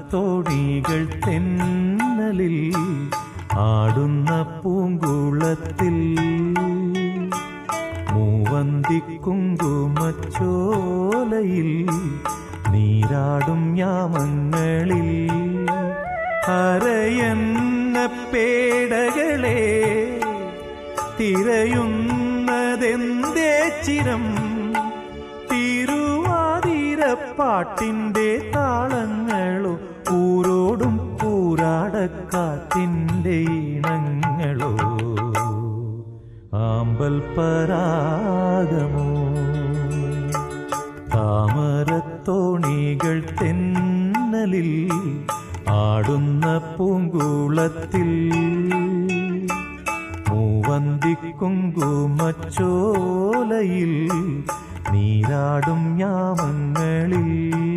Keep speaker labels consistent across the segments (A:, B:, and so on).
A: താമരത്തോണികൾ തെന്നലിൽ ആടുന്ന പൂങ്കുളത്തിൽ മൂവന്തിക്കുങ്കുമച്ചോലയിൽ നീരാടും യാമങ്ങളിൽ അരയന്ന പേടകളെ തിരയുന്നതെന്തേ ചിരം തിരുവാതിരപ്പാട്ടിൻ്റെ താളങ്ങളോ ഊരോടും പൂരാടക്കാറ്റിൻ്റെ ഇണങ്ങളോ ആമ്പൽ പരാഗമോ താമരത്തോണികൾ തെന്നലിൽ ആടുന്ന പൂങ്കുളത്തിൽ മൂവന്തിക്കുങ്കുമച്ചോലയിൽ നീരാടും യാമങ്ങളിൽ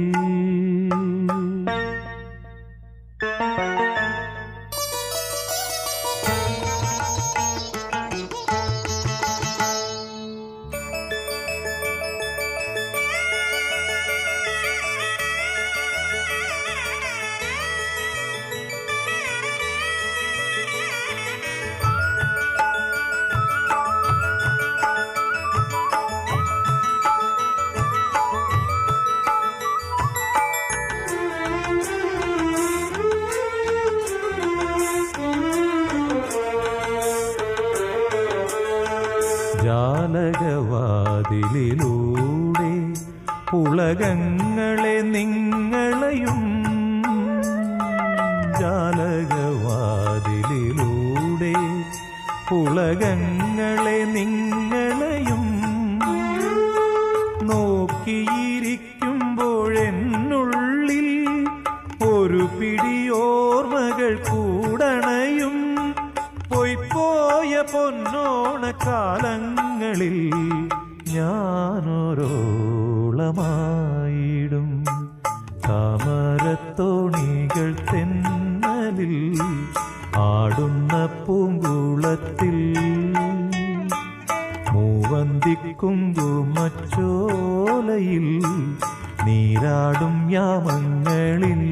A: ജാലകവാതിലിലൂടെ പുളകങ്ങളെ നിങ്ങളെയും ജാലകവാതിലിലൂടെ പുളകങ്ങളെ നിങ്ങളെയും നോക്കിയിരിക്കുമ്പോഴെന്നുള്ളിൽ ഒരു പിടിയോർമകൾ കൂടണയും പൊയ്പോയ പൊന്നോണ കാലങ്ങളിൽ ഞാനൊരോളമായിടും താമരത്തോണികൾ തെന്നലിൽ ആടുന്ന പൂങ്കുളത്തിൽ മൂവന്തിക്കുങ്കുമച്ചോലയിൽ നീരാടും യാമങ്ങളിൽ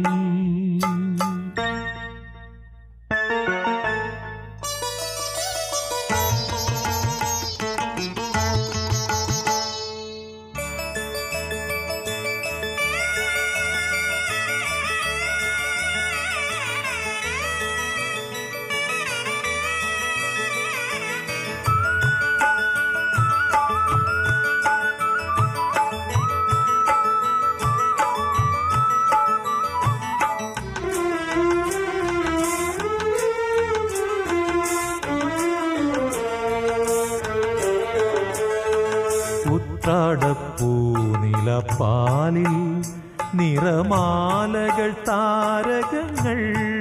A: ഉത്രാടപ്പൂനിലപ്പാലിൽ നിറമാലകൾ താരകങ്ങൾ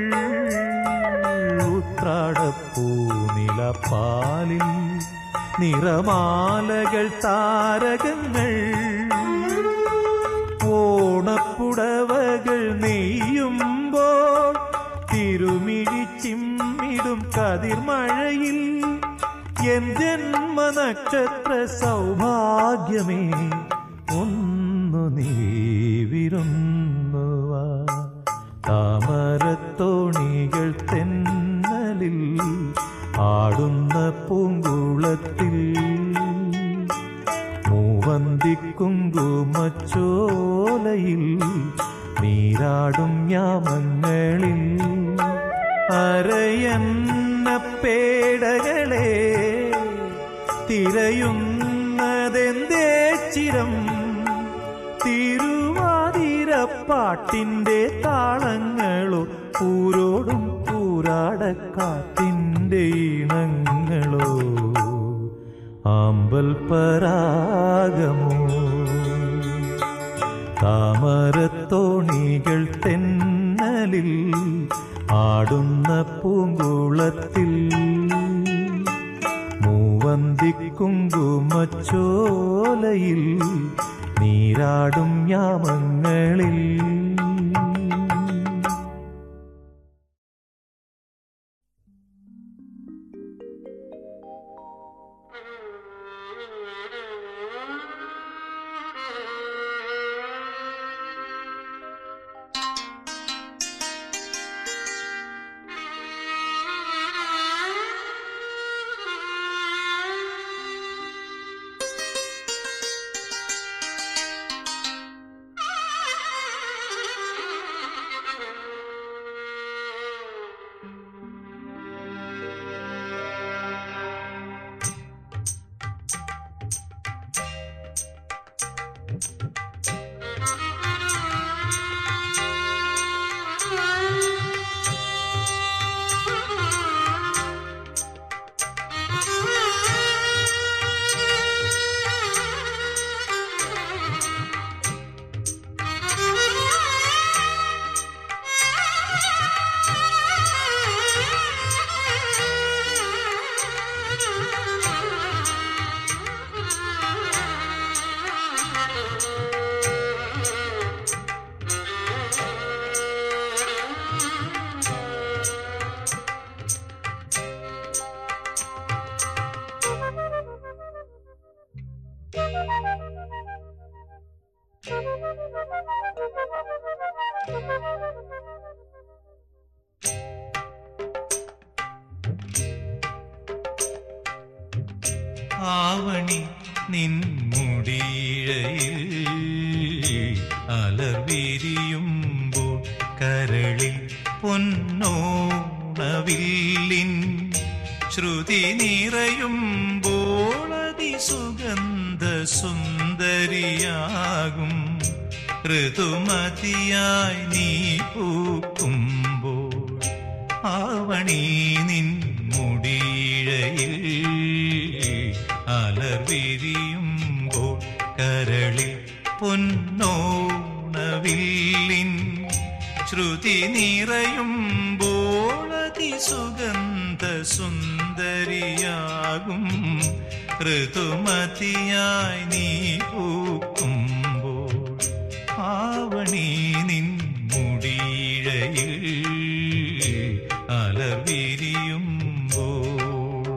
A: ഉത്രാടപ്പൂനിലപ്പാലിൽ നിറമാലകൾ താരകങ്ങൾ ഓണപ്പുടവകൾ നെയ്യുമ്പോൾ തിരുമിഴി ചിമ്മിടും കതിർമഴയിൽ എൻ ജന്മനക്ഷത്ര സൗഭാഗ്യമേ ഒന്നു നീ വിരുന്നുവാ താമരത്തോണികൾ തെന്നലിൽ ആടുന്ന പൂങ്കുളത്തിൽ മൂവന്തിക്കുങ്കുമച്ചോലയിൽ നീരാടും യാമങ്ങളിൽ അരയന്ന പേടകളെ തിരയുന്നതെന്തേ ചിരം തിരുവാതിരപ്പാട്ടിൻ്റെ താളങ്ങളോ പൂരോടും പൂരാടക്കാറ്റിൻ്റെ ഇണങ്ങളോ ആമ്പൽ പരാഗമോ താമരത്തോണികൾ തെന്നലിൽ ആടുന്ന പൂങ്കുളത്തിൽ മൂവന്തിക്കുങ്കുമച്ചോലയിൽ നീരാടും യാമങ്ങളിൽ
B: Thank you.
A: ആവണി നിൻമുടിയിഴയിൽ അലർവിരിയുമ്പോൾ കരളിൽ പൊന്നോണവില്ലിൻ ശ്രുതി നിറയുമ്പോൾ അതിസുഗന്ധ സുന്ദരിയാകും ഋതുമതിയായി നീ പൂക്കുമ്പോൾ ആവണി നിൻ മുടിയിഴയിൽ അലർവിരിയുമ്പോൾ കരളിൽ പൊന്നോണവില്ലിൻ ശ്രുതി നിറയുമ്പോൾ അതിസുഗന്ധ സുന്ദരിയാകും ഋതുമതിയായി നീ പൂക്കുമ്പോൾ ആവണി നിൻ മുടിയിഴയിൽ അലർവിരിയുമ്പോൾ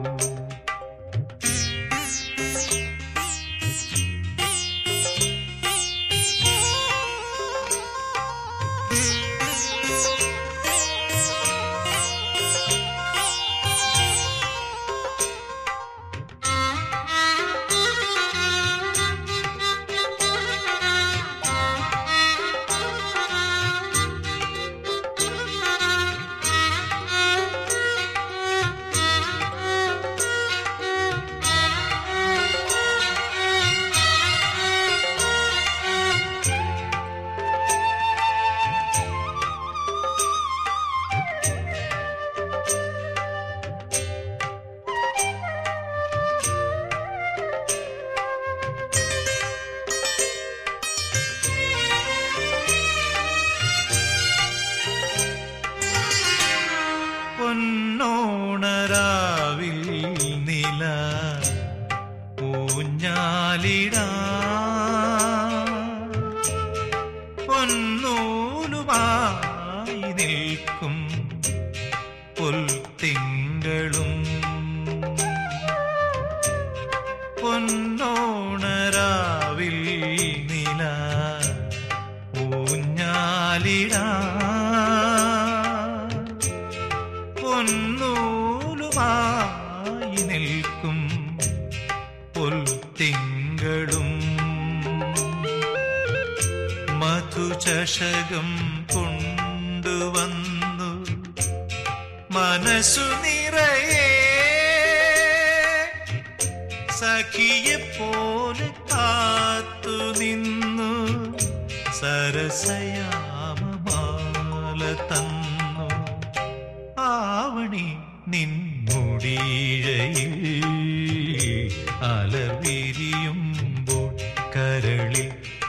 A: പൊന്നോണരാവിൽ നില ഊഞ്ഞാലിടാ പൊന്നൂലുമായി നിൽക്കും പുൽത്തിങ്കളും പൊന്നോണരാവിൽ നില ഊഞ്ഞാലിടാ പൊന്നൂലുമായി നിൽക്കും പുൽത്തിങ്കളും മധുചഷകം കൊണ്ടുവന്നു മനസ്സു നിറയെ സഖിയെ പോലെ കാത്തു നിന്നു സരസയാമമാല തന്നു ആവണി നിൻമുടിയിഴയിൽ അലവിരിയുമ്പോൾ കരളിൽ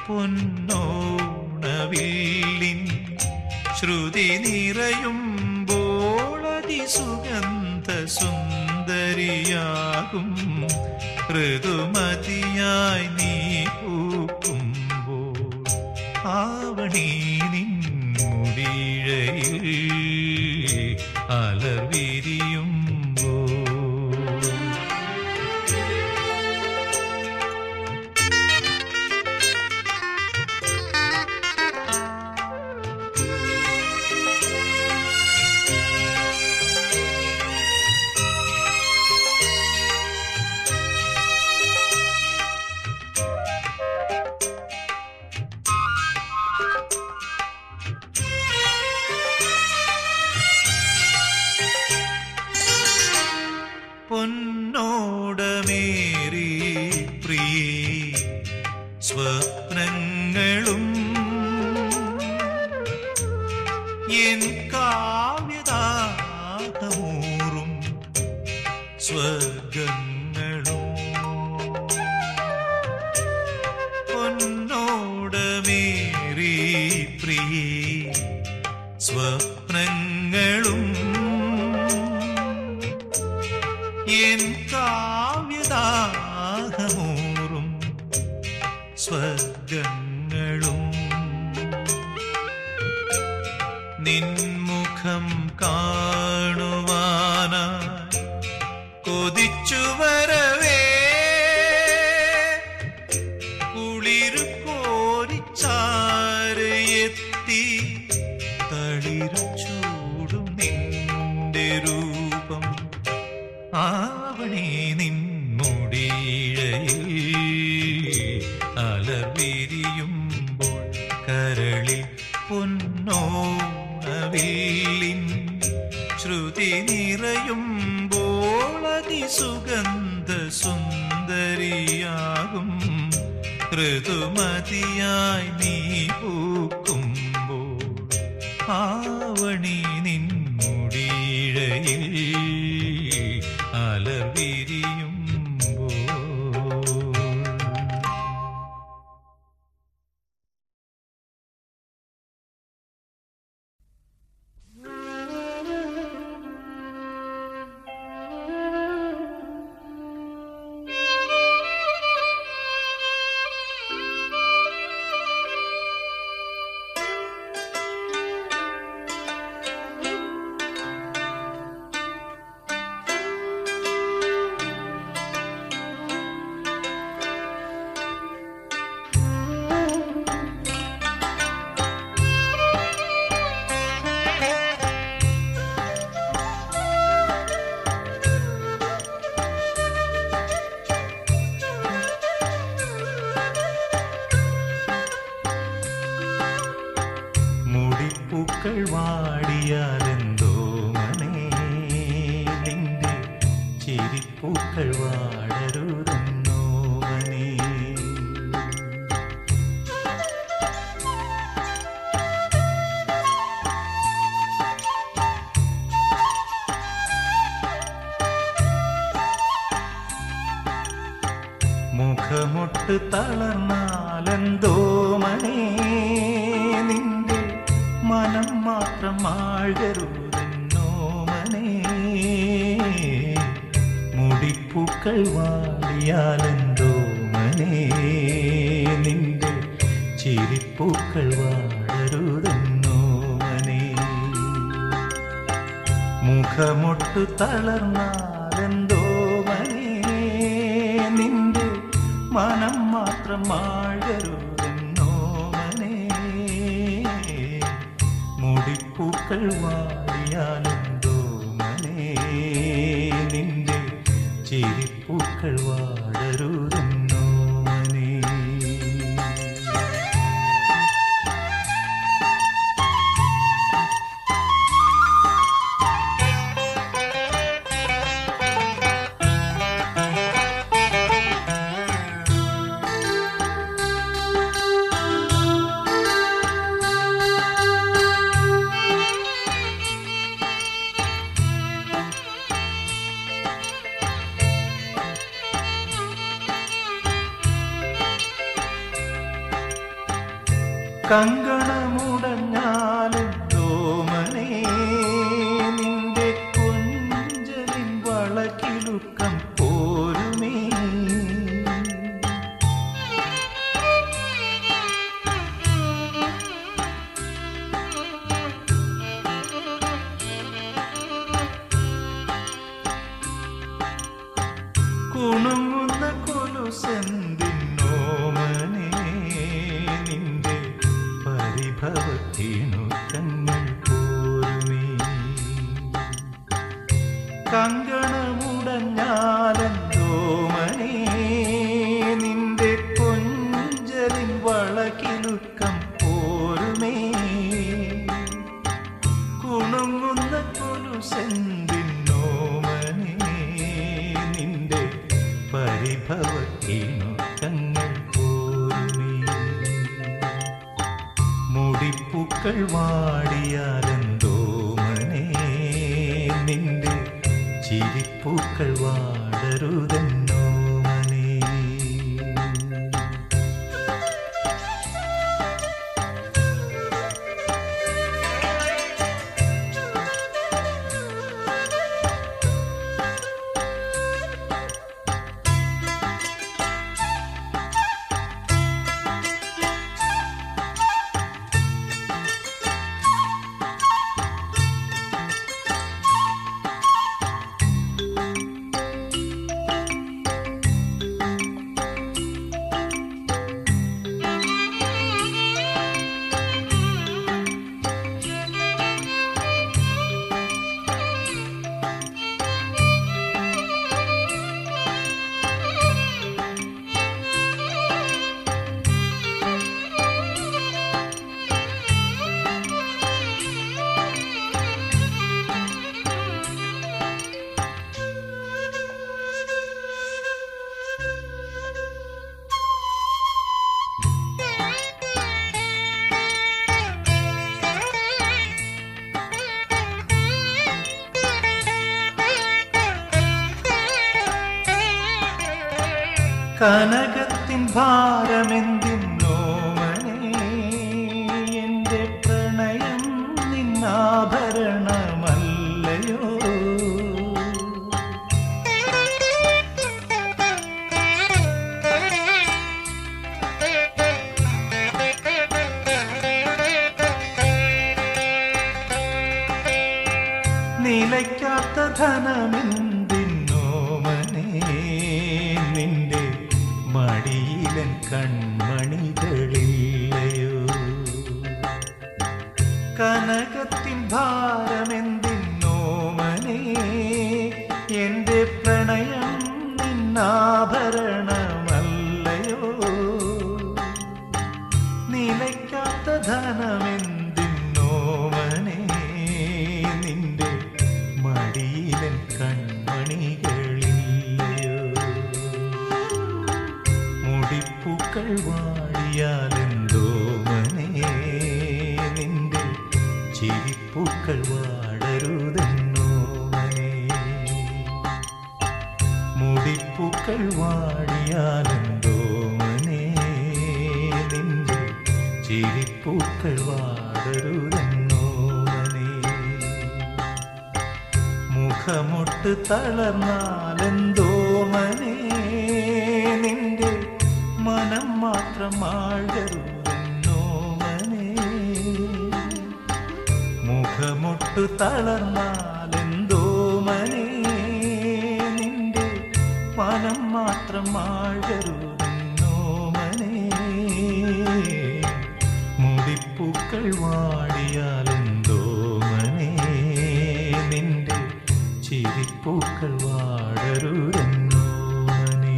A: പൊന്നോണവില്ലിൻ ശ്രുതി നിറയുമ്പോൾ അതിസുഗന്ധ സുന്ദരിയാകും ഋതുമതിയായി നീ പൂക്കുമ്പോൾ ആവണി നിൻമുടിയിഴയിൽ അലർവിരിയുമ്പോൾ സ്വപ്നങ്ങളും എൻ കാവ്യതാഹമൂറും സ്വർഗങ്ങളും പൊന്നോടമേറി പ്രിയേ സ്വപ്നങ്ങളും എൻ കാവ്യദാഹമൂറും സ്വർഗങ്ങളും നിൻമുഖം കാണുവാനായി കൊതിച്ചു വരവേ കുളിരു കോരിച്ചാരയെത്തി തളിരു ചൂടും നിന്റെ രൂപം ആവണി നിൻമുടിയിഴയിൽ അലർവിരിയുമ്പോൾ കരളിൽ പൊന്നോണവില്ലിൻ ശ്രുതി നിറയുമ്പോൾ അതിസുഗന്ധ സുന്ദരിയാകും ഋതുമതിയായി നീ പൂക്കുമ്പോൾ ആവണി നിൻമുടിയിഴയിൽ അലർവിരിയുമ്പോൾ മുടിപ്പൂക്കൾ വാടിയാലെന്തോ മനെ നിന്റെ ചിരിപ്പൂക്കൾ വാടരുതെന്നോ മനെ മുഖമൊട്ട് തളർന്നാലെന്തോ മണേ നിന്റെ മനം മാത്രം ആഴരുതെന്നോ മണേ മുടിപ്പൂക്കൾ വാടിയാലെന്തോ മണേ നിന്റെ ചിരിപ്പൂക്കൾ വാടരുതെന്നോ മണേ മുഖമൊട്ടു തളർന്നാലെന്തോ മനെ നിന്റെ മനം മാത്രം ആഴരുതെന്നോ മനെ മുടിപ്പൂക്കൾ വാടിയാലെന്തോ മനെ നിന്റെ ചിരിപ്പൂക്കൾ വാടരുതെന്നോ മനെ കങ്കണമുടഞ്ഞാലും തോമനേ നിന്റെ കൊഞ്ചലിൻ വളക്കിലുക്കം പോരുമേ കുണുങ്ങുന്ന കൊലുസെന്തിന്നോമനേ നിന്റെ പരിഭവ മുടിപ്പൂക്കൾ വാടിയാലെന്തോ മനെ നിന്റെ ചിരിപ്പൂക്കൾ വാടരുതെന്നോ മനെ കനകത്തിൻ ഭാരമെന്തിന്നോമനെ എന്റെ പ്രണയം നിന്നാഭരണമല്ലയോ നിലയ്ക്കാത്ത ധനമെന്തിന്നോമനെ നിന്റെ മടിയിലൻ കൺമണികളില്ലയോ കനകത്തിൻ ഭാരമെന്തിന്നോമനെ എന്റെ പ്രണയം നിന്നാഭരണമല്ലയോ നിലയ്ക്കാത്ത ധനമെന്തിന്നോമനെ നിന്റെ മടിയിലൻ കൺമണികളില്ലയോ മുടിപ്പൂക്കൾ വാടിയാലെന്തോ മനെ നിന്റെ ചിരിപ്പൂക്കൾ വാടരുതെന്നോ മനെ മുടിപ്പൂക്കൾ വാടിയാലെന്തോ മനെ നിന്റെ ചിരിപ്പൂക്കൾ വാടരുതെന്നോ മനെ മുഖമൊട്ട് തളർന്നാലെന്തോ മനെ നിന്റെ മനം മാത്രം ആഴരുതെന്നോ മനെ മുഖമൊട്ട് തളർന്നാലെന്തോ മനെ നിന്റെ മനം മാത്രം ആഴരുതെന്നോ മനെ മുടിപ്പൂക്കൾ വാടിയാലെന്തോ മനെ നിന്റെ ചിരിപ്പൂക്കൾ വാടരുതെന്നോ മനെ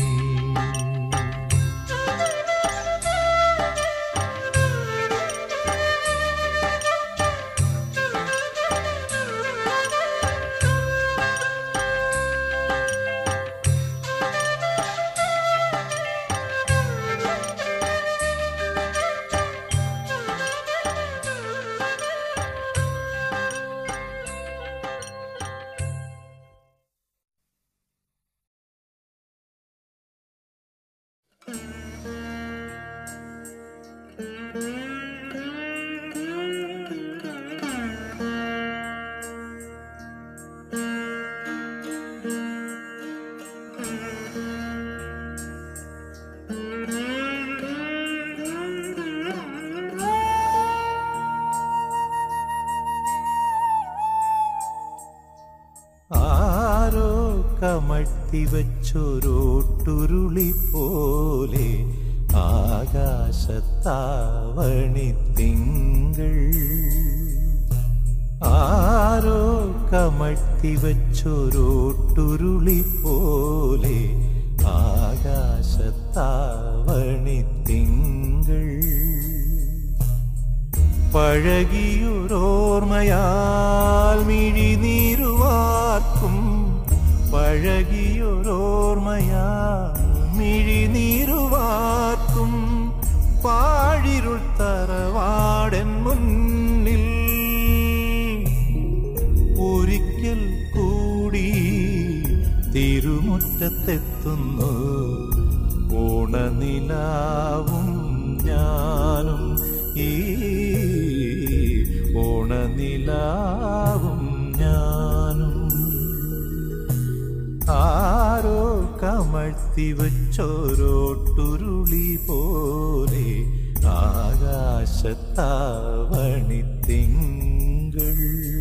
A: ആരോ കമഴ്ത്തി വച്ചൊരോട്ടുരുളി പോലെ ആകാശത്താവണി തിങ്കൾ ആരോ കമഴ്ത്തി വച്ചൊരോട്ടുരുളി പോലെ ആകാശത്താവണി തിങ്കൾ പഴകിയൊരോർമ്മയാൽ മിഴിനീരുവാർക്കും പഴകിയൊരോർമ്മയാൽ മിഴിനീരുവാർക്കും പാഴിരുൾ തറവാടൻ മുന്നിൽ തിരുമുറ്റത്തെത്തുന്നു ഓണനിലാവും ഞാനും ഈ ഓണനിലാവും ഞാനും ആരോ കമഴ്ത്തി വച്ചോരോട്ടുരുളി പോലെ ആകാശത്താവണി തിങ്കൾ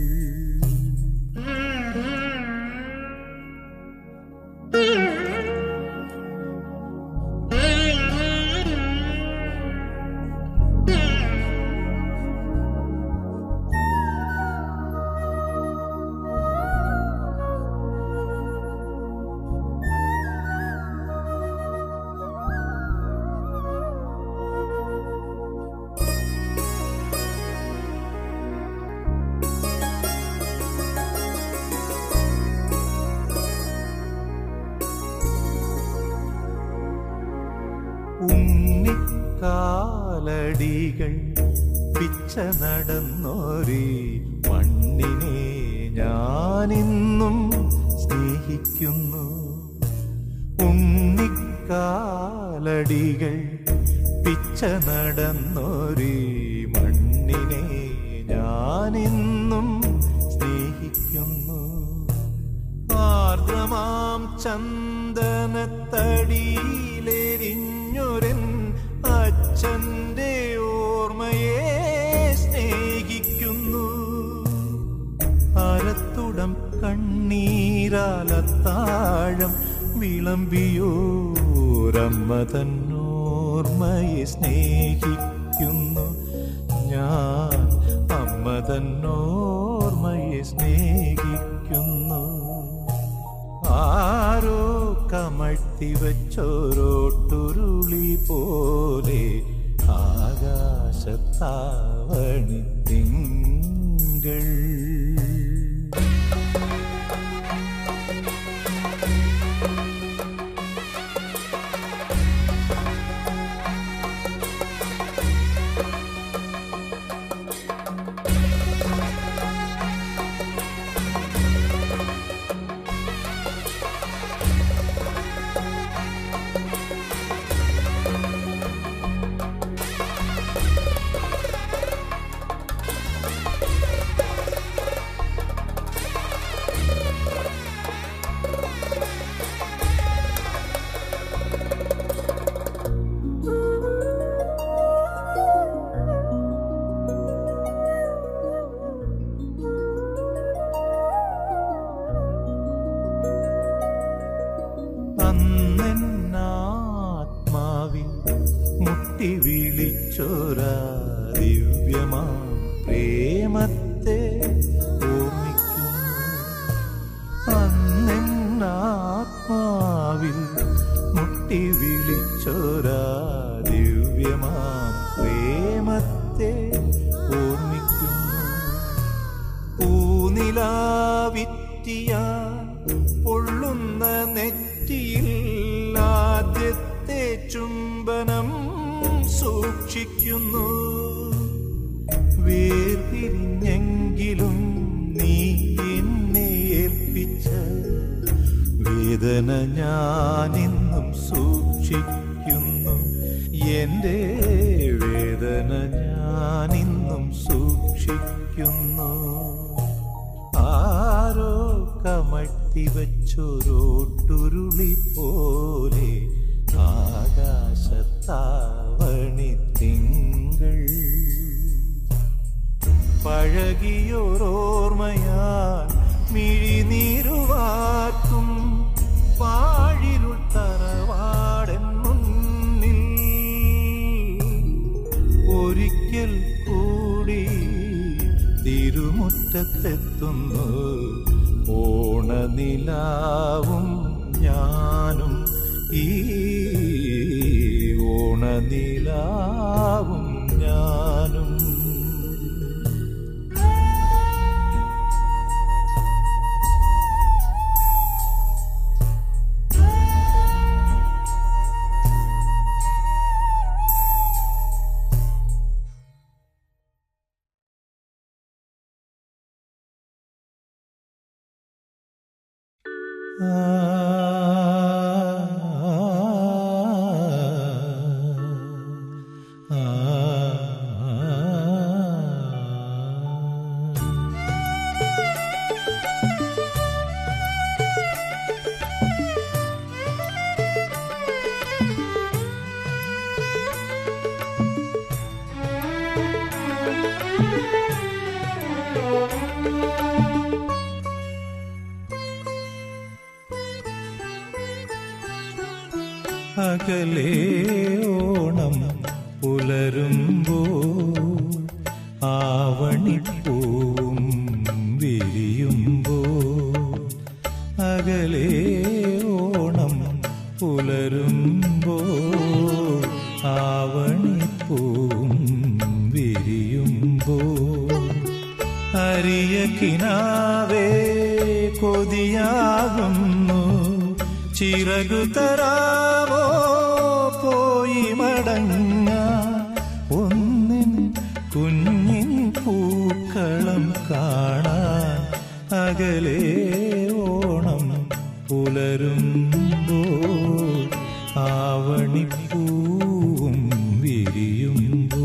A: ഉണ്ണിക്കാലടികൾ പിച്ച നടന്നോരി മണ്ണിനെ ഞാനിന്നും സ്നേഹിക്കുന്നു ഉണ്ണിക്കാലടികൾ പിച്ച നടന്നോരി മണ്ണിനെ ഞാനിന്നും സ്നേഹിക്കുന്നു ആർദ്രമാം ചന്ദനത്തടിയിലെരിഞ്ഞൊരൻ അച്ഛന്റെ ഓർമ്മയെ സ്നേഹിക്കുന്നു അരത്തുടം കണ്ണീരാലത്താഴം വിളമ്പിയോരമ്മ തന്നോർമ്മയെ സ്നേഹിക്കുന്നു ഞാൻ അമ്മ തന്നോർമ്മയെ സ്നേഹിക്കുന്നു ആരോ കമഴ്ത്തി വച്ചോരോട്ടുരുളി പോലെ ആകാശത്താവണി തിങ്കൾ അന്നെന്നാത്മാവിൽ മുട്ടി വിളിച്ചോരാ ദിവ്യമാം പ്രേമത്തെ ഓർമ്മിക്കുന്നു അന്നെന്നാത്മാവിൽ മുട്ടി വിളിച്ചോരാ ദിവ്യമാം പ്രേമത്തെ ഓർമ്മിക്കുന്നു പൂനിലാവിറ്റിയാൻ പൊള്ളുന്ന നെറ്റിയിൽ ആദ്യത്തെ ചുംബനം സൂക്ഷിക്കുന്നു വേർപിരിഞ്ഞെങ്കിലും നീ എന്നെ ഏൽപ്പിച്ച വേദന ഞാനിന്നും സൂക്ഷിക്കുന്നു എന്റെ വേദന ഞാനിന്നും സൂക്ഷിക്കുന്നു ആരോ കമഴ്ത്തി വച്ചൊരോട്ടുരുളി പോലെ ആകാശത്താവണി തിങ്കൾ പഴകിയോരോർമ്മയാൽ മിഴിനീരുവാക്കും പാഴിരുൾ തറവാടൻ മുന്നിൽ ഒരിക്കൽ കൂടി തിരുമുറ്റത്തെത്തുന്നു ഓണനിലാവും ഞാനും ഈ ഓണനിലാവും ഞാനും ആ അകലെ ഓണം പുലരുമ്പോ ആവണിപ്പൂവും വിരിയുമ്പോ അകലെ ഓണം പുലരുമ്പോ ആവണിപ്പൂവും വിരിയുമ്പോ അരിയ കിനാവേ കൊതിയാകുന്നു ചിറകു തരാമോ പോയി മടങ്ങ ഒന്നിൻ കുഞ്ഞിൻ പൂക്കളം കാണാൻ അകലെ ഓണം പുലരുമ്പോ ആവണിപ്പൂവും വിരിയുമ്പോ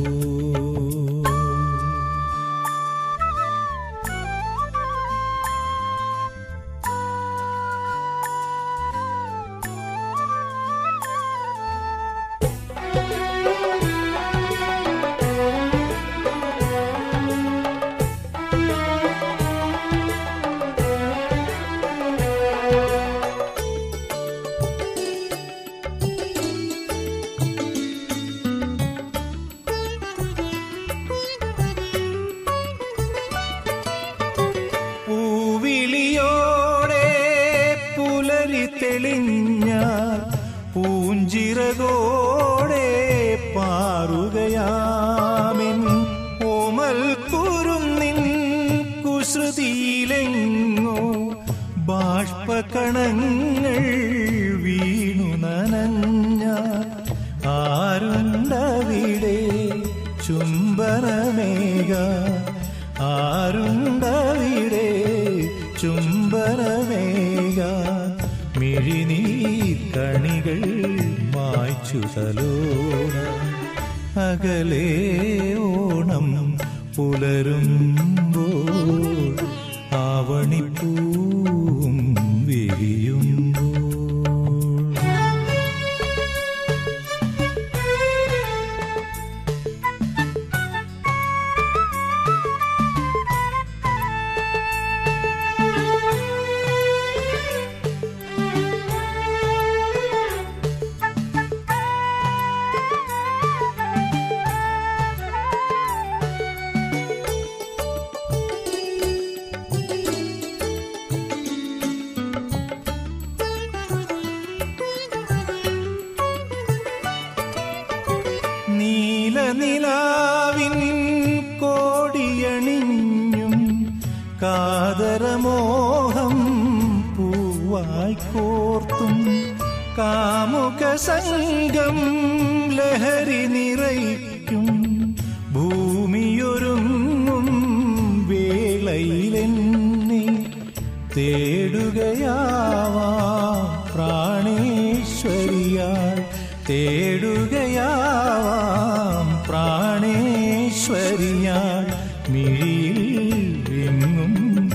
A: പൂവിളിയോടെ പുലരി തെളിഞ്ഞ പൂഞ്ചിറകോടെ പാറുകയാമിൻ ഓമൽ കുരുന്നിൻ കുസൃതിയിലെങ്ങോ ബാഷ്പകണങ്ങൾ വീണു നനഞ്ഞ ആരുണ്ടവിടെ ചുംബനമേക ആരുണ്ടവിടെ ചുംബനമേക മിഴിനീർ കണികൾ മായ്ച്ചു തലോണ അകലെ ഓണം പുലരുമ്പോൾ ആവണിപ്പൂവും വിരിയുമ്പോൾ നീലനിലാവിൻ കോടിയണിഞ്ഞും കാതരമോഹം പൂവായി കോർത്തും കാമുക സംഘം ലഹരി നിറയ്ക്കും ഭൂമിയൊരുങ്ങും വേളയിലെന്നെ തേടുകയാവാം പ്രാണേശ്വരിയാൾ തേടുകയാവാം പ്രാണേശ്വരിയാൾ മിഴിയിൽ എങ്ങും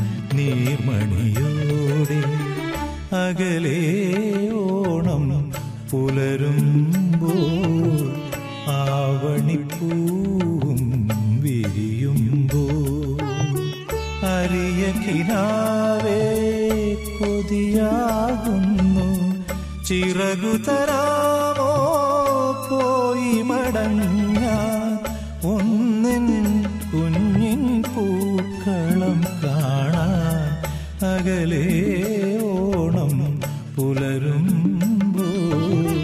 A: നീർമണിയോടെ അകലെ ഓണം പുലരുമ്പോൾ ആവണിപ്പൂവും വിരിയുമ്പോൾ അരിയ കിനാവേ കൊതിയാകുന്നു ചിറകു തരാമോ പോയി മടങ്ങ ഒന്നിൻ കുഞ്ഞിൻ പൂക്കളം കാണാൻ അകലെ ഓണം പുലരുമ്പോൾ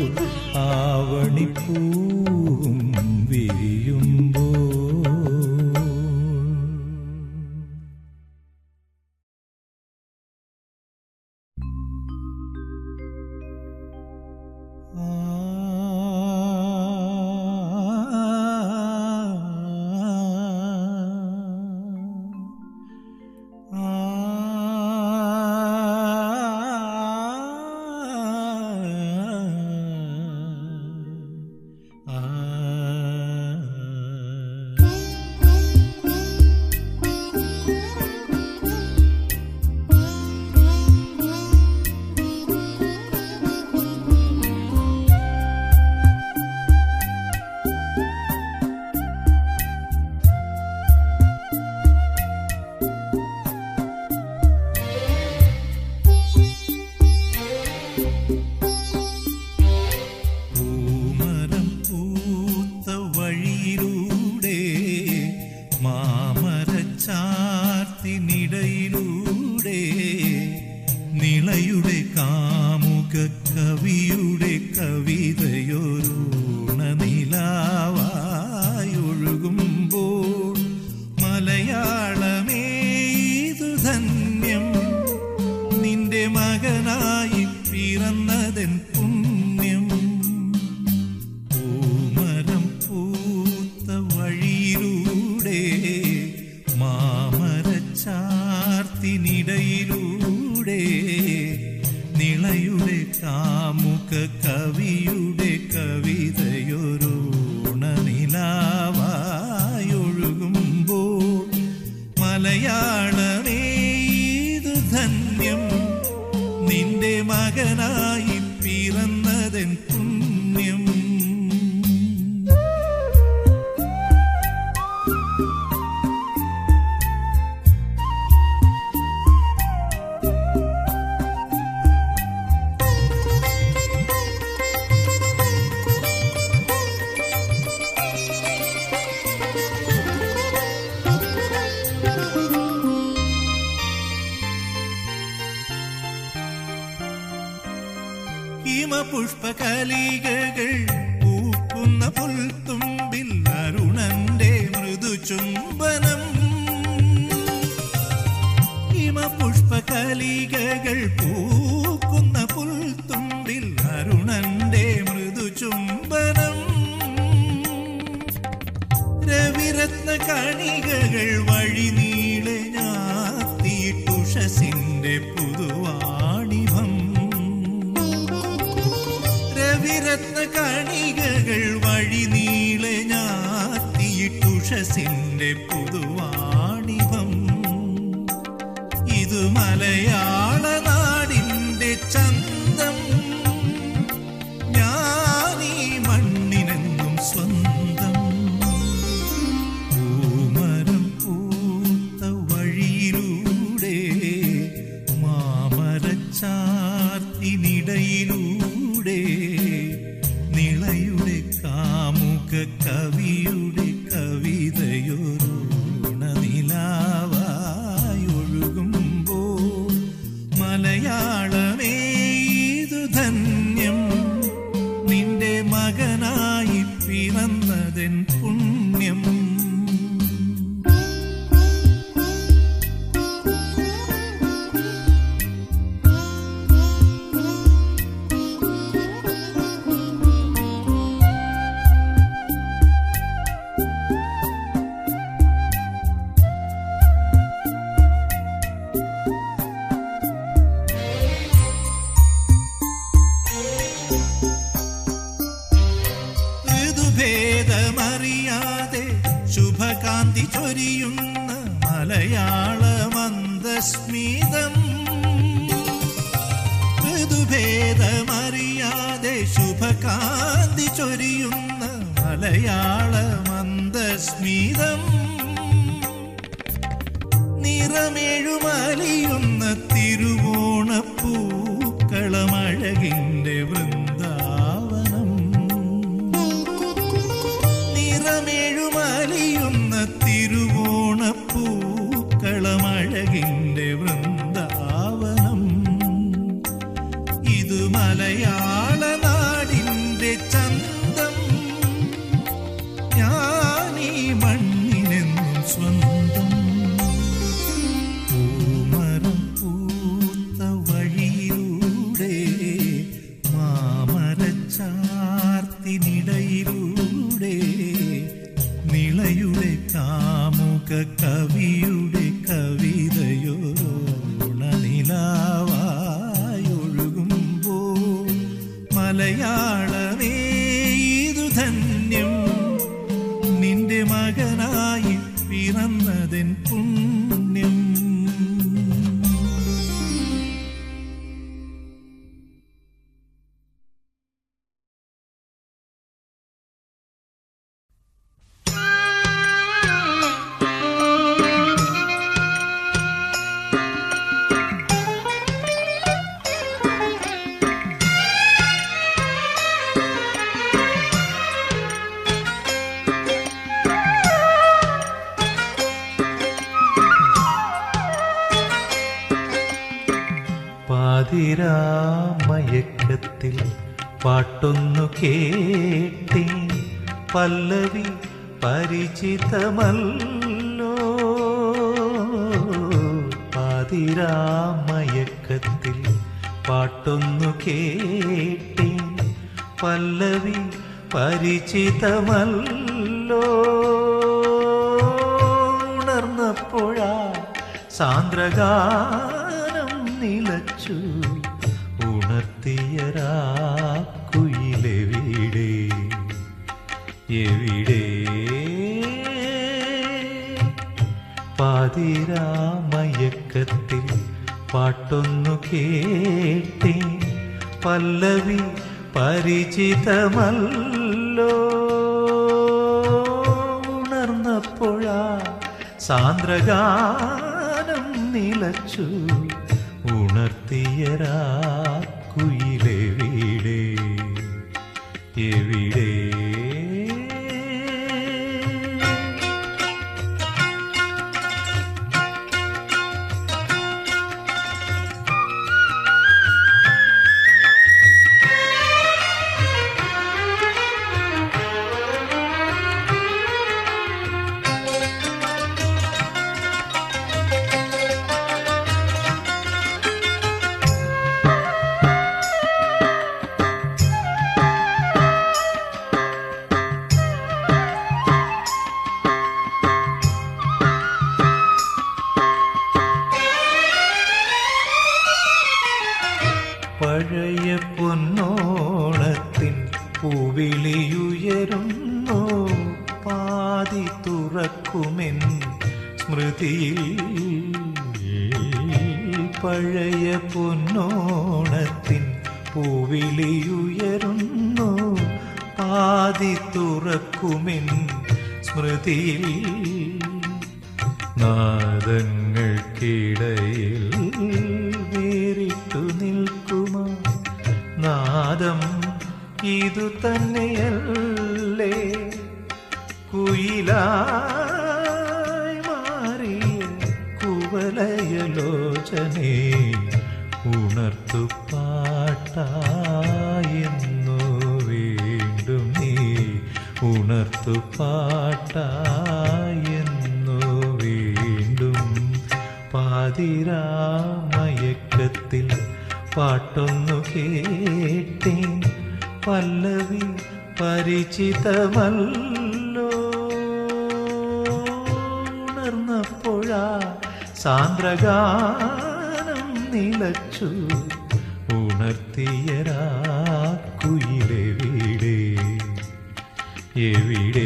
A: ആവണിപ്പൂവും വിരിയുമ്പോൾ ആ പുഷ്പകലികകൾ പൂക്കുന്ന പുൽത്തുമ്പിൽ അരുണന്റെ മൃദുചുംബനം ഹിമപുഷ്പകലികകൾ പൂക്കുന്ന പുൽത്തുമ്പിൽ അരുണന്റെ മൃദുചുംബനം രവിരത്ന കണികകൾ വഴി നീളെ ഞാത്തിയിട്ടുഷസിന്റെ പുതുവാണിഭം രവിരത്ന കണികകൾ വഴി നീളെ ഞാത്തിയിട്ടുഷസിന്റെ പുതുവാണിഭം ഇത് മലയാള നാടിന്റെ ചന്തം ഞാനീ മണ്ണിനെന്നും സ്വന്തം പൂമരം പൂത്ത വഴിയിലൂടെ മാമരച്ചാർത്തിനിടയിലൂടെ നിളയുടെ കാമുക കവിയുടെ കവിതയൊരുണനിലാവായൊഴുകുമ്പോൾ മലയാളമേ ഇതു ധന്യം നിന്റെ മകനായി പിറന്നതെൻ പുണ്യം ഋതുഭേദമറിയാതെ ശുഭകാന്തി ചൊരിയുന്ന മലയാള മന്ദസ്മിതം ഋതുഭേദമറിയാതെ ശുഭകാന്തി ചൊരിയുന്ന മലയാള മന്ദസ്മിതം നിറമേഴുമലിയുന്ന തിരുവോണപ്പൂക്കളമഴകിന്റെ വൃന്ദാവനം നിറമേഴുമലിയുന്ന തിരുവോണപ്പൂക്കളമഴകിന്റെ വൃന്ദാവനം ഇത് മലയാള നാടിന്റെ ചന്തം ഞാനീ മണ്ണിനെന്നും സ്വന്തം പൂമരം പൂത്ത വഴിയിലൂടെ മാമരച്ചാർത്തിനിടയിലൂടെ നിളയുടെ കാമുക കവിയുടെ കവിതയോണനിലാവായൊഴുകുമ്പോൾ മലയാളമേ ഇതു ധന്യം നിന്റെ മകനായി പിറന്നതെൻ പുണ്യം പാതിരാമയക്കത്തിൽ പാട്ടൊന്നു കേട്ടി പല്ലവി പരിചിതമല്ലോ പാതിരാമയക്കത്തിൽ പാട്ടൊന്നു കേട്ടി പല്ലവി പരിചിതമല്ലോ ഉണർന്നപ്പോഴാ സാന്ദ്രഗാനം നിലച്ചു ഉണർത്തിയരാക്കുയിലെവിടെ എവിടെ പാതിരാമയക്കത്തിൽ പാട്ടൊന്നു കേട്ടി പല്ലവി പരിചിതമല്ലോ ഉണർന്നപ്പോഴാ സാന്ദ്രഗാനം നിലച്ചു ഉണർത്തിയരാക്കുയിലെവിടെ എവിടെ
B: ും
A: പാതി തുറക്കുമെൻ സ്മൃതിയിൽ പഴയ പൊന്നോണത്തിൻ പൂവിളിയുയരുന്നു പാതി തുറക്കുമെൻ സ്മൃതിയിൽ നാദങ്ങൾക്കിടയിൽ വേറിട്ടു നിൽക്കുമാ നാദം ഇതു തന്നെയല്ലേ കുയിലായി മാറിയ കുവലയലോചനെ ഉണർത്തു പാട്ടായെന്നു വീണ്ടും നീ ഉണർത്തു പാട്ടായെന്നു വീണ്ടും പാതിരാമയക്കത്തിൽ പാട്ടൊന്നു കേട്ടേ പല്ലവി പരിചിതമല്ലോ ഉണർന്നപ്പോഴാ സാന്ദ്രഗാനം നിലച്ചു ഉണർത്തിയരാക്കുയിലെവിടെ എവിടെ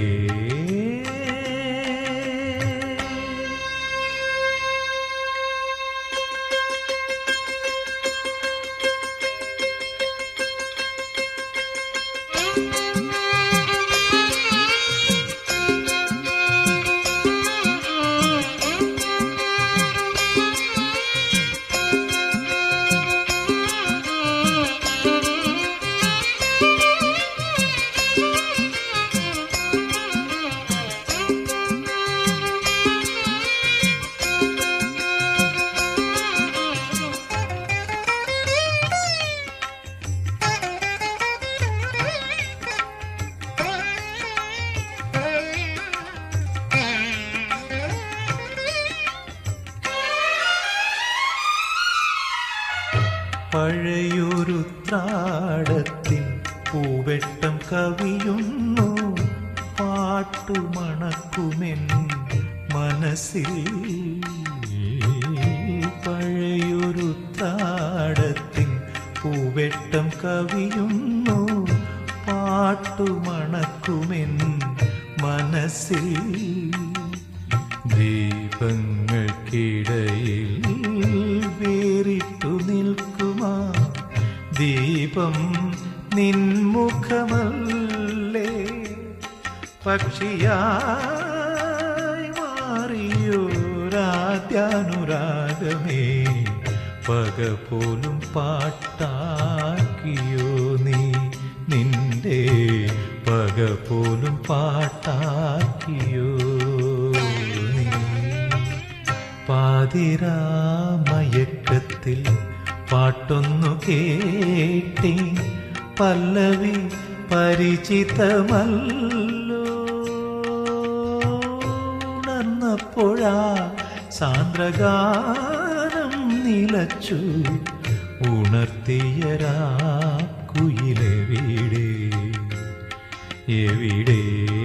A: പഴയൊരു ത്രാടത്തിൽ പൂവെട്ടം കവിയുന്നു പാട്ടുമണക്കുമെൻ മനസ്സിൽ പഴയൊരു ത്രാടത്തിൽ പൂവെട്ടം കവിയുന്നു പാട്ടുമണക്കുമെൻ മനസ്സിൽ ദീപങ്ങൾക്കിടയിൽ വേറിട്ടു നിൽക്കുമാ ദീപം നിൻമുഖമല്ലേ പക്ഷിയായി മാറിയോരാദ്യാനുരാഗമേ പക പോലും പാട്ടാക്കിയോ നീ നിന്റെ പക പോലും പാട്ടാക്കിയോ നീ പാതിരാമയക്കത്തിൽ പാട്ടൊന്നു കേട്ടേ പല്ലവി പരിചിതമല്ലോ ഉണർന്നപ്പോഴാ സാന്ദ്രഗാനം നിലച്ചു ഉണർത്തിയരാ കുയിലെവിടെ എവിടെ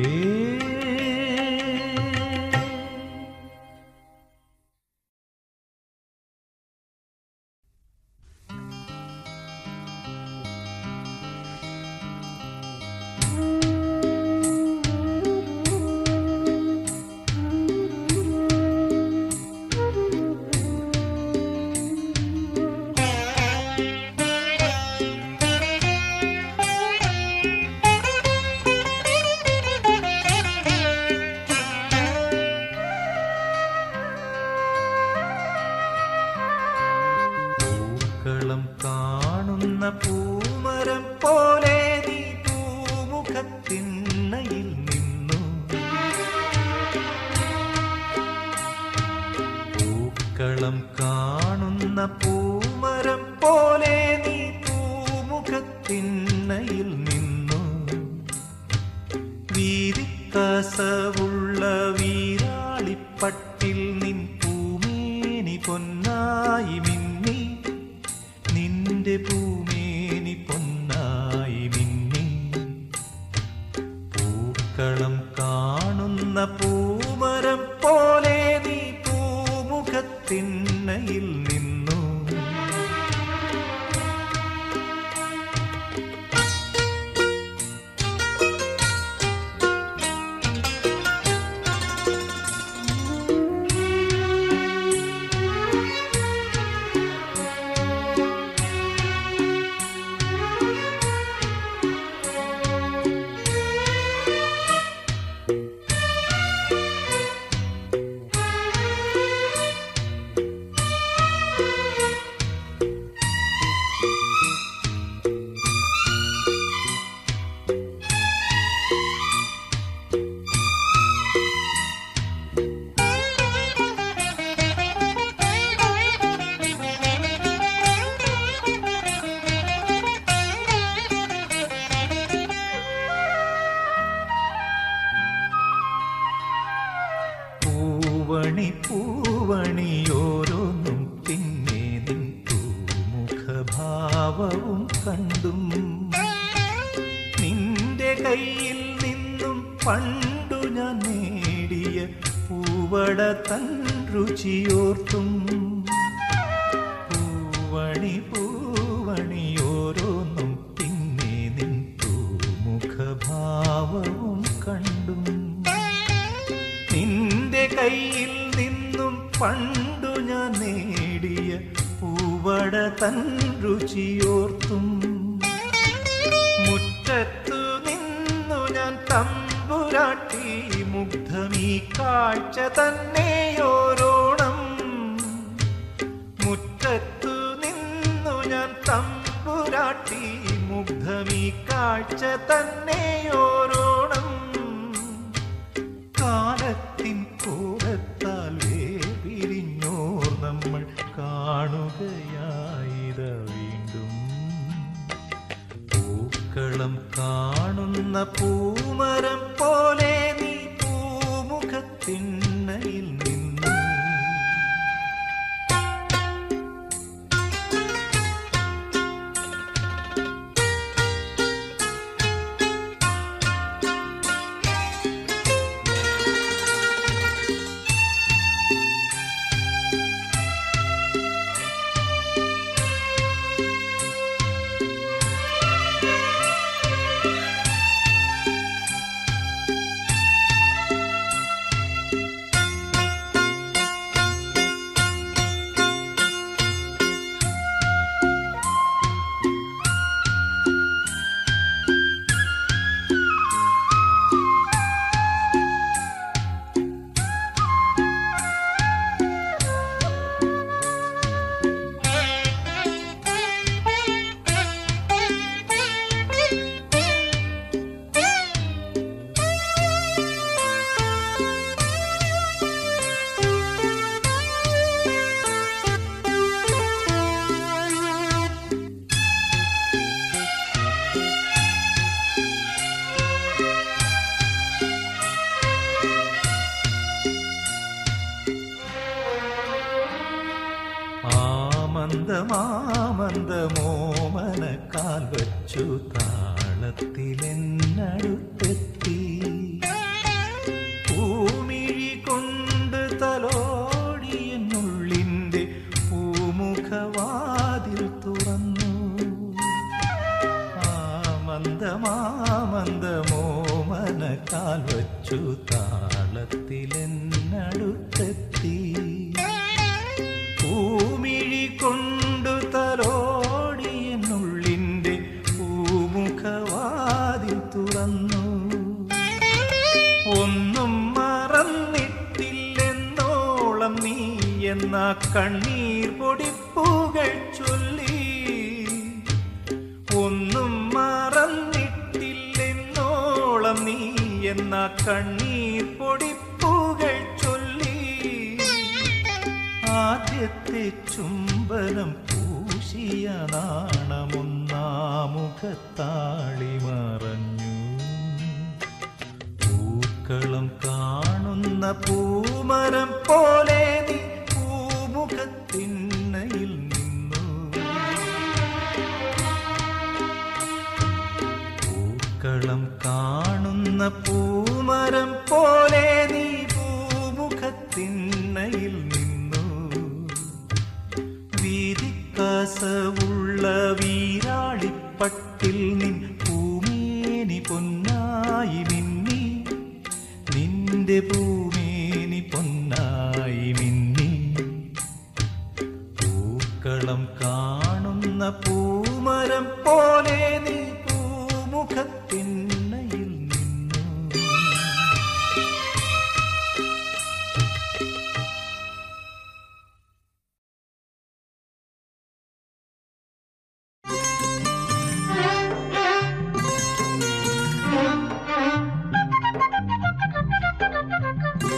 A: പൂക്കളം കാണുന്ന പൂമരം പോലെ നീ പൂമുഖത്തിണ്ണയിൽ നിന്നു പൂക്കളം കാണുന്ന പൂമരം പോലെ നീ പൂമുഖത്തിണ്ണയിൽ നിന്നു വീരിക്കസവുള്ള വീരാളിപ്പട്ടിൽ നിൻ പൂമേനി പൊന്നായി മിന്നി നിന്റെ പൂമേനി പൊന്നായി മിന്നി പൂക്കളം കാണുന്ന പൂമരം പോലെ നീ പൂമുഖത്തിണ്ണയിൽ നിന്നു പൂവണി പൂവണിയോരോന്നും പിന്നെ നിൻ പൂമുഖഭാവവും കണ്ടും നിന്റെ കയ്യിൽ നിന്നും പണ്ടു ഞാൻ നേടിയ പൂവട തൻ രുചിയോർത്തും പൂവണി പൂവണിയോരോന്നും പിന്നെ നിൻ പൂമുഖഭാവവും കണ്ടും നിന്റെ കയ്യിൽ നിന്നും പണ്ടു ഞാൻ നേടിയ പൂവട തൻ രുചിയോർത്തും മുറ്റത്തു നിന്നു ഞാൻ തമ്പുരാട്ടി മുഗ്ധമീ കാഴ്ച തന്നെയോരോണം മുറ്റത്തു നിന്നു ഞാൻ തമ്പുരാട്ടി മുഗ്ധമീ കാഴ്ച തന്നെയോരോണം കാലത്തിൻ കോലത്താൽ വേർപിരിഞ്ഞോർ നമ്മൾ കാണുകയായിത വീണ്ടും പൂക്കളം കാണുന്ന പൂമരം പോലെ നീ പൂമുഖത്തിണ്ണയിൽ നിന്നു ആമന്ദമാമന്ദമോമന കാൽ വച്ചു താളത്തിലെന്നടുത്തെത്തി പൂമിഴി കൊണ്ട് തലോടിയെന്നുള്ളിൻ്റെ പൂമുഖവാതിൽ തുറന്നു ആമന്ദമാമന്ദമോമന കാൽ വച്ചു താളത്തിലെന്നടുത്തെത്തി പൂമിഴി കൊണ്ടു തലോടിയെന്നുള്ളിൻ്റെ പൂമുഖവാതിൽ തുറന്നു ഒന്നും മറന്നിട്ടില്ലെന്നോളം നീ എന്ന കണ്ണീർ പൊടിപ്പൂകൾ ചൊല്ലി ഒന്നും മറന്നിട്ടില്ലെന്നോളം നീ എന്ന കണ്ണീർ പൊടിപ്പൂകൾ ചൊല്ലി ആദ്യത്തെ ചുംബനം പൂശിയ നാണമൊന്നാമുഖത്താളി മറഞ്ഞു പൂക്കളം കാണുന്ന പൂമരം പോലെ നീ പൂമുഖത്തിണ്ണയിൽ നിന്നു പൂക്കളം കാണുന്ന പൂമരം പോലെ നീ പൂമുഖത്തിണ്ണയിൽ നിന്നു വീതിക്കാസവുള്ള വീരാളിപ്പട്ടിൽ നിൻ പൂമേനി പൊന്നായി മിന്നി നിന്റെ പൂമേനി പൊന്നായി മിന്നി പൂക്കളം കാണുന്ന പൂമരം പോലെ നീ പൂമുഖത്തിണ്ണയിൽ നിന്നു
B: Thank you.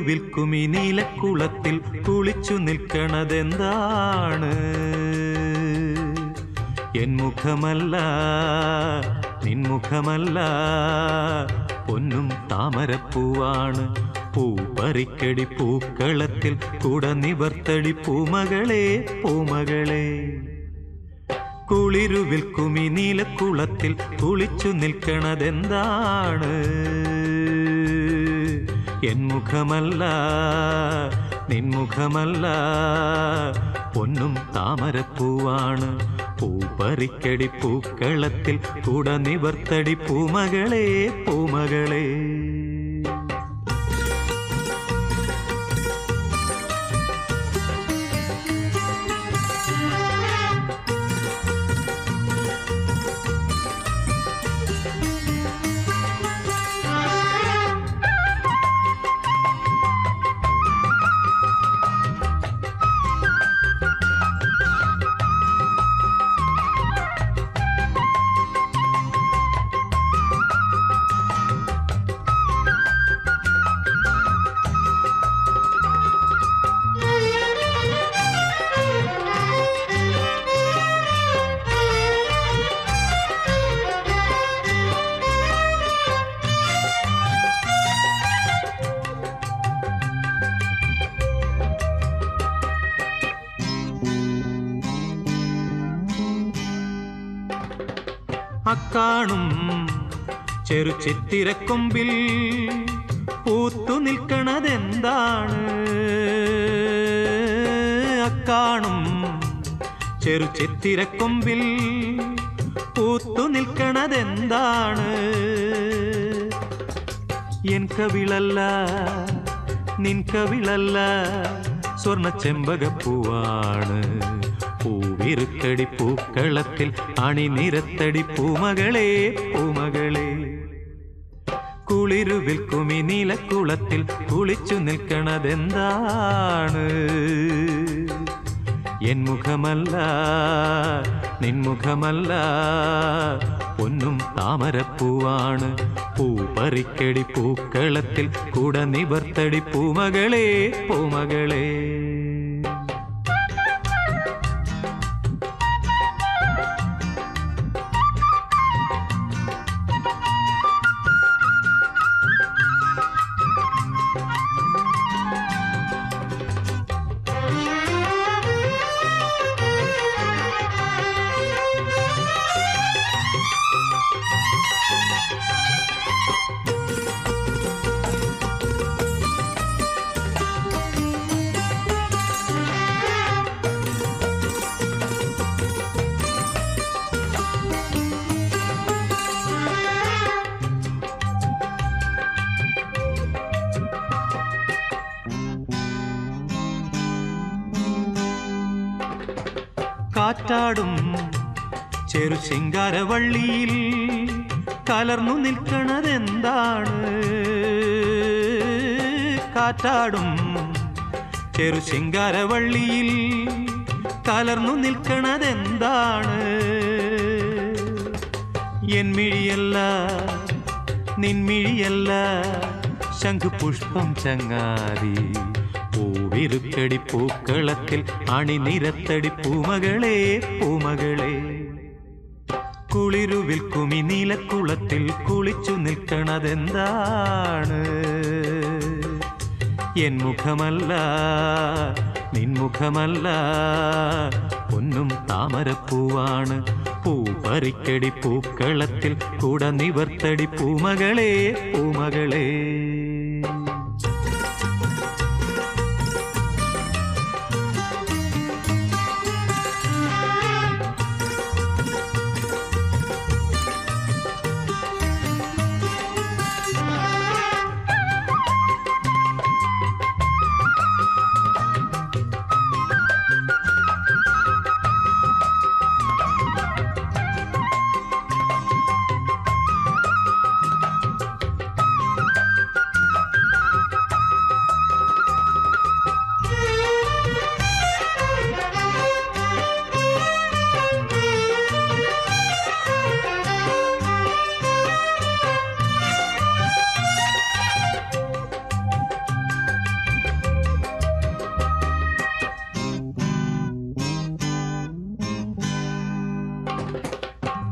A: വിൽക്കും ഈ നീലക്കുളത്തിൽ കുളിച്ചു നിൽക്കണതെന്താണ് എൻ മുഖമല്ല നിൻമുഖമല്ല പൊന്നും താമരപ്പൂവാണ് പൂപ്പറിക്കടി പൂക്കളത്തിൽ കുട നിവർത്തടി പൂമകളെ പൂമകളെ കുളിരു വിൽക്കും ഈ നീലക്കുളത്തിൽ കുളിച്ചു നിൽക്കണതെന്താണ് എൻ മുഖമല്ല നിൻമുഖമല്ല പൊന്നും താമരപ്പൂവാണ് പൂപ്പറിക്കടി പൂക്കളത്തിൽ കുട നിവർത്തടി പൂമകളെ പൂമകളെ അക്കാണും ചെറു ചിത്തിരക്കൊമ്പിൽ പൂത്തു നിൽക്കണതെന്താണ് അക്കാണും ചെറു ചിത്തിരക്കൊമ്പിൽ പൂത്തു നിൽക്കണതെന്താണ് എൻ കവിളല്ല നിൻ കവിളല്ല സ്വർണ്ണ ചെമ്പകപ്പൂവാണ് പൂവിരുത്തടി പൂക്കളത്തിൽ അണിനിരത്തടി പൂമകളെ പൂമകളെ കുളിരു വിൽക്കുമി നീലക്കുളത്തിൽ കുളിച്ചു നിൽക്കണതെന്താണ് എൻ മുഖമല്ല നിൻമുഖമല്ല പൊന്നും താമരപ്പൂവാണ് പൂപ്പറിക്കടി പൂക്കളത്തിൽ കുട നിവർത്തടി പൂമകളെ പൂമകളെ കാറ്റാടും ചെറു ശിങ്കാരവള്ളിയിൽ കലർന്നു നിൽക്കണതെന്താണ് കാറ്റാടും ചെറു ശിങ്കാരവള്ളിയിൽ കലർന്നു നിൽക്കണതെന്താണ് എൻ മിഴിയല്ല നിൻമിഴിയല്ല ശംഖുപുഷ്പം ചങ്ങാതി പൂവിരുക്കടി പൂക്കളത്തിൽ അണിനിരത്തടി പൂമകളെ പൂമകളെ കുളിരു വിൽക്കുമി നീലക്കുളത്തിൽ കുളിച്ചു നിൽക്കണതെന്താണ് എൻ മുഖമല്ല നിൻമുഖമല്ല പൊന്നും താമരപ്പൂവാണ് പൂപ്പറിക്കടി പൂക്കളത്തിൽ കുട നിവർത്തടി പൂമകളെ പൂമകളെ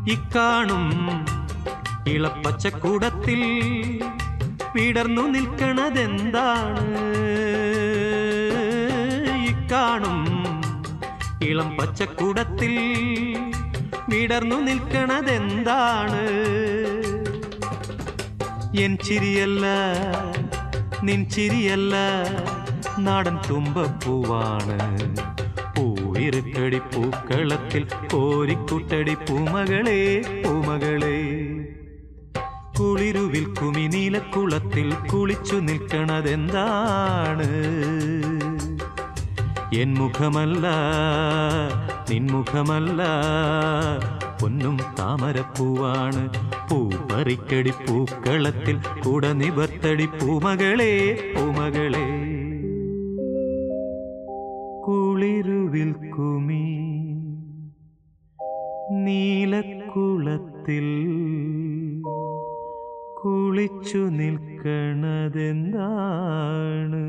A: ഇക്കാണും ഇളപ്പച്ചക്കൂടത്തിൽ വിടർന്നു നിൽക്കണതെന്താണ് ഇക്കാണും ഇളം പച്ചക്കൂടത്തിൽ വിടർന്നു നിൽക്കണതെന്താണ് എൻ ചിരിയല്ല നിൻ ചിരിയല്ല നാടൻ തുമ്പപ്പൂവാണ് പൂവിരുക്കടി പൂക്കളത്തിൽ കോരിക്കുട്ടടി പൂമകളെ പൂമകളെ കുളിരുവിൽ കുമിനീലക്കുളത്തിൽ കുളിച്ചു നിൽക്കണതെന്താണ് എൻ മുഖമല്ല നിൻമുഖമല്ല പൊന്നും താമരപ്പൂവാണ് പൂപ്പറിക്കടി പൂക്കളത്തിൽ കുട നിവർത്തടി പൂമകളെ പൂമകളെ കുളിരുവിൽ കുമി നീലക്കുളത്തിൽ കുളിച്ചു നിൽക്കണതെന്താണ്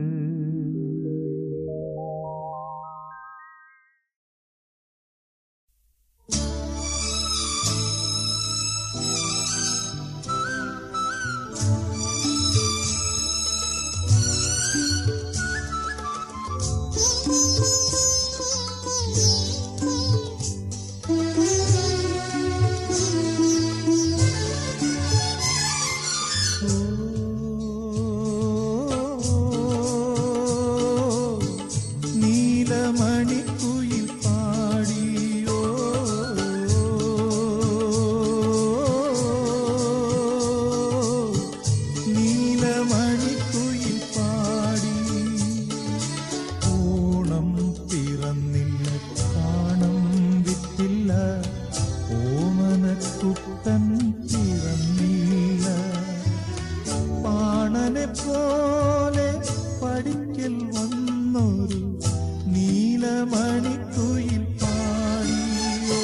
B: നീലമണിക്കുയിൽ പാടിയോ നീലമണിക്കുയിൽ പാടി ഓണം പിറന്നില്ല കാണം വിറ്റില്ല ഓമനക്കുട്ടൻ പിറന്നില്ല പാണനെ പോലെ പഠിക്കൽ വന്നൊരു നീലമണിക്കുയിൽ പാടിയോ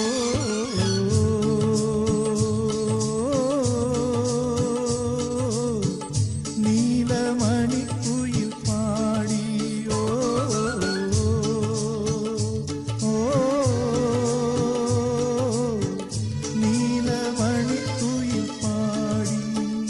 B: നീലമണിക്കുയിൽ പാടിയോ ഓ നീലമണിക്കുയിൽ പാടി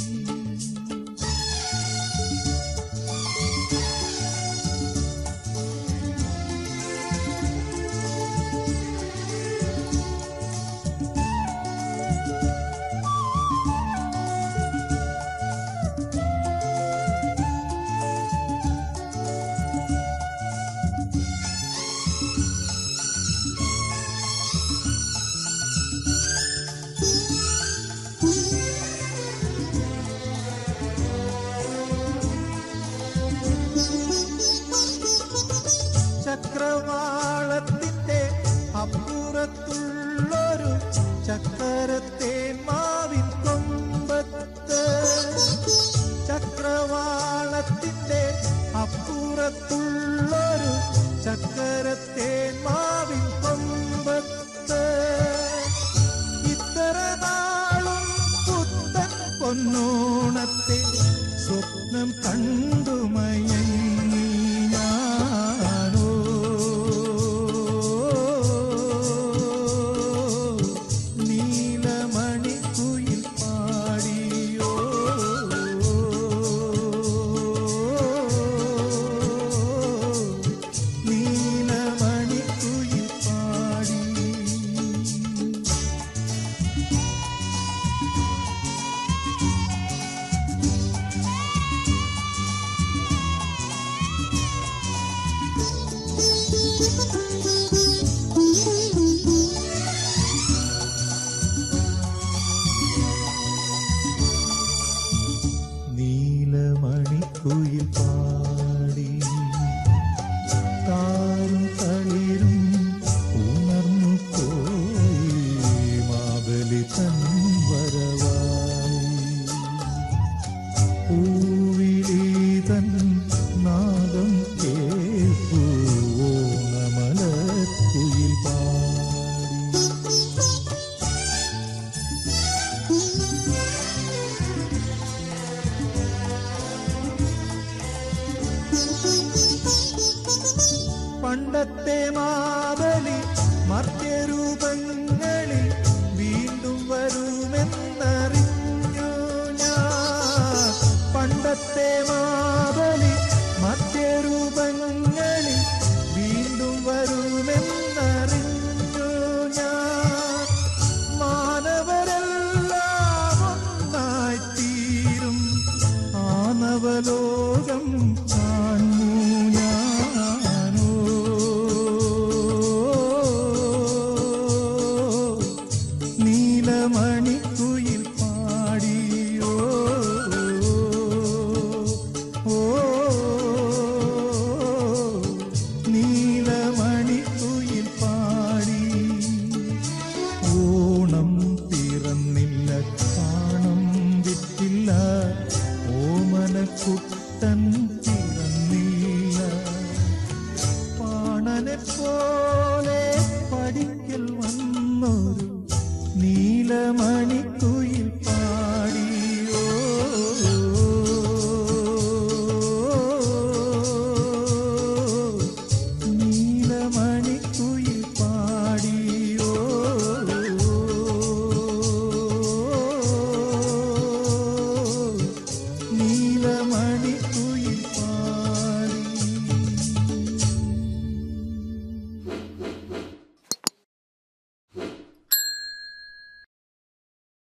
B: ചക്രവാളത്തിന്റെ അപ്പുറത്തുള്ളൊരു ചക്കരത്തെ മാവിൻ കൊമ്പത്ത് ചക്രവാളത്തിന്റെ അപ്പുറത്തുള്ളൊരു ചക്കരത്തെ മാവിൻ കൊമ്പത്ത് ഇത്ര നാളും പുത്തൻ പൊന്നോണത്തെ സ്വപ്നം കണ്ടു മയങ്ങി ഞാനോ നീലമണിക്കുയിൽ പാടിയോ നീലമണിക്കുയിൽ പാടി നീലമണിക്കുയിൽ പാടി താരും തളിരും ഉണർന്നു പോയി മാബലി തൻ വരവായി പൂവിലീതൻ നാദം കേൾപ്പൂ ഓണമലക്കുയിൽ പാടി പണ്ടത്തെ മാതലി മർത്യരൂപങ്ങളിൽ വീണ്ടും എനിക്കു